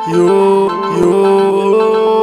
يو يو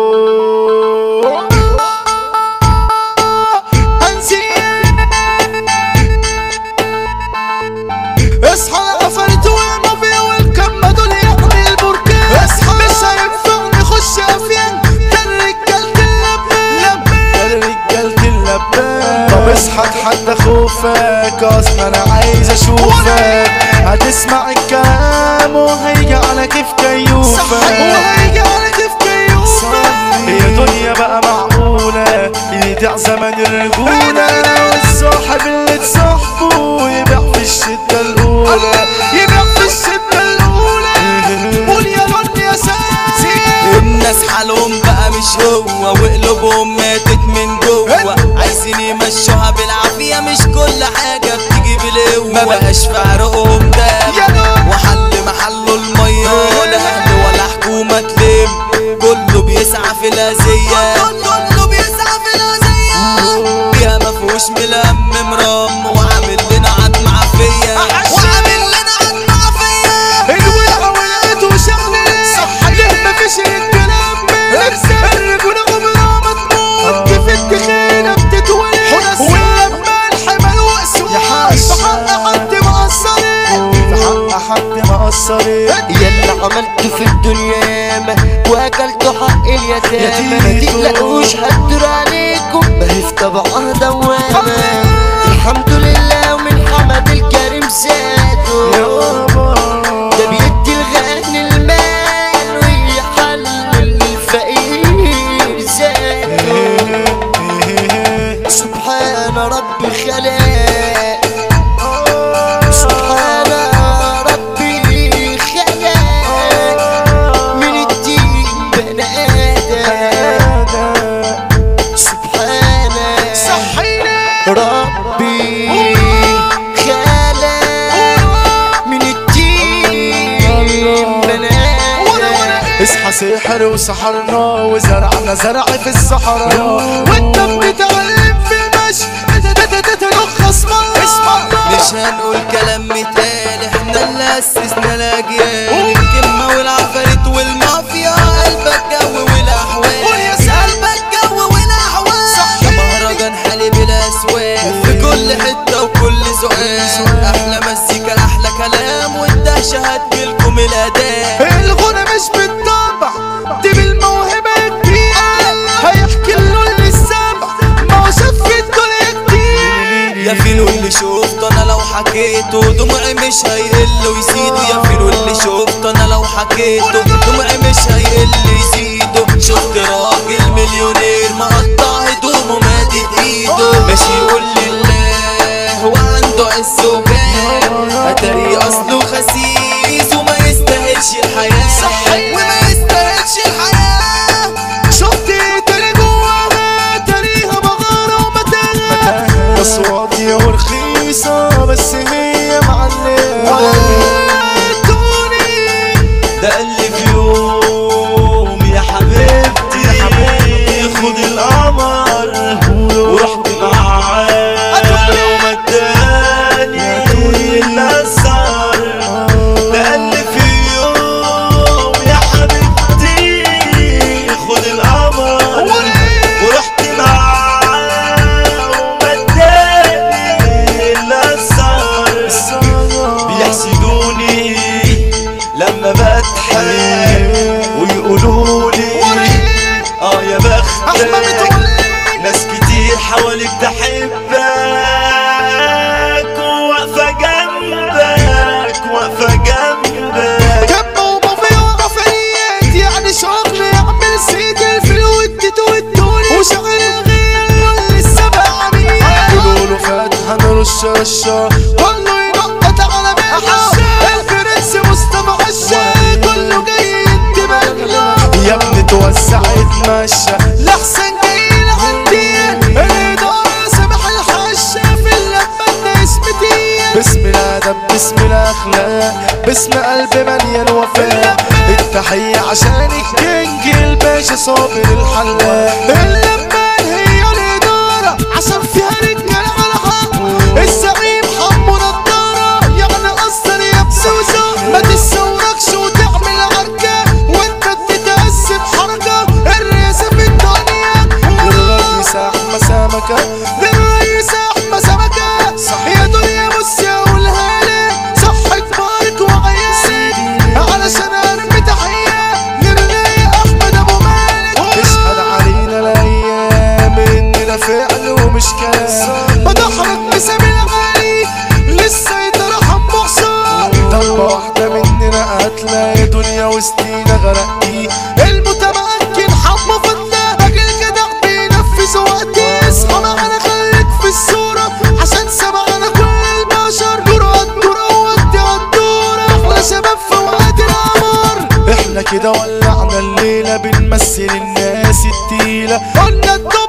اصحى انا قفلت والمافيا والكم دول يحمي البركان اصحى مش هينفع نخش افيان كان رجالة اللبان كان رجالة اللبان طب اصحى اتحدى خوفك اصلا انا عايز اشوفك هتسمع الكلام وهيجي على كيف كيوفك صحك وهيجي على كيف كيوفك هي دنيا بقى معقولة يضيع زمن الرجولة والصاحب اللي تصاحبه يبيع في الشدة الأولى يبيع في الشدة الأولى قول يا لون يا ساسي الناس حالهم بقى مش هو وقلوبهم ماتت من جوه عايزين يمشوها بالعافية مش كل حاجة بتيجي بالقوة ما بقاش في عرقهم يا دم نور. وحل محله المية ولا أهل ولا حكومة تلم كله بيسعى في الأذية كله بيسعى في الأذية فيها مفهوش ملم مرام وعامل لنا عدم عافية وعامل لنا عدم عافية الولع ولقيته شغل صح ليه مفيش الكلام من الرجولة عمرها ما تموت كيف التخينة بتتولد ولما الحمل وقسوة يا حاج. في حق حد مقصرين في حق حد ما قصرت يلا عملته في الدنيا ياما واكلتوا حق اليتامى ما يتيم. تقلقوش هدر عليكم ما هي في طبعها دوامة الحمد لله ومن حمد الكريم زاده يابا ده بيدي الغني المال ويحلل الفقير زاده سبحان رب خلق سبحان ربي خلق من الدين بني آدم سبحان صحينا ربي خلق من الدين بني آدم اصحى سحر وسحرنا وزرعنا زرع في الصحراء وانت بتتعلم في المشي تترخص مرة اسمع مش هنقول كلام مثال احنا اللي اسسنا الاجيال الكلمة والعفاريت والمافيا قلبك جو والاحوال قول يا سلام. قلبك جو والاحوال ده مهرجان حالي بلا اسواق في كل حتة وكل سؤال احلى مزيكا احلى كلام والدهشة هتجيلكم الاداء الغنى مش بالطبع دي بالموهبة كبيرة هيحكي له اللي السبع ما هو شاف في الدنيا كتير يا فيلو اللي شفته انا لو حكيته دموعي مش هيقل ويزيدوا يا فيلو اللي شفته انا لو حكيته دموعي مش هيقل ويزيدوا شفت راجل مليونير مقطع هدومه مادد ايده ماشي يقول لله وعنده عز وجاه اتاري اصله خسيس وما يستاهلش الحياة صح. وما يستاهلش الحياة شفت تاني جواها تاريخها مغارة ومتاهة بس واطية ورخيصة بس هي معلمة ودوني ده قال لي في يوم يا حبيبتي خد القمر ورحت معاه ومداني الأسعار ده قال لي في يوم يا حبيبتي خد القمر ورحت معاه ومداني الأسعار بيحسدوني لما بضحك ويقولوا لي اه يا احمد بختك متولي ناس كتير حواليك تحبك واقفة جنبك واقفة جنبك كم ومافيا وعفاريت يعني شغل يعمل سيجل في الودة والدولي وشغل غير للسبع عمية يقولوا فاتحة نرش رشة كله ينقط على محشة الفرنس مصطفى عشة كله جاي ينتبه له يا ابني توسع اتمشى لحسن جاي لعندي الإدارة سامح الحشة في اللمة اسم تقيل باسم الادب باسم الاخلاق باسم قلب مليان وفاء التحية عشان الكينج الباشا صابر الحلاق اللمة هي الإدارة عشان فيها رجالة على حق الزعيم حمو نضارة يعني أصلا يا بسوسة ما تسوقش وتعمل عركة وانت المية وسطينا غرقتيه المتمكن حمى فتنا راجل جدع بينفذ وقتي اصحى معانا خليك في الصورة عشان سبقنا كل البشر دور الدور ودي الدورة احنا شباب في وقت القمر احنا كده ولعنا الليلة بنمثل الناس التقيلة قلنا الدور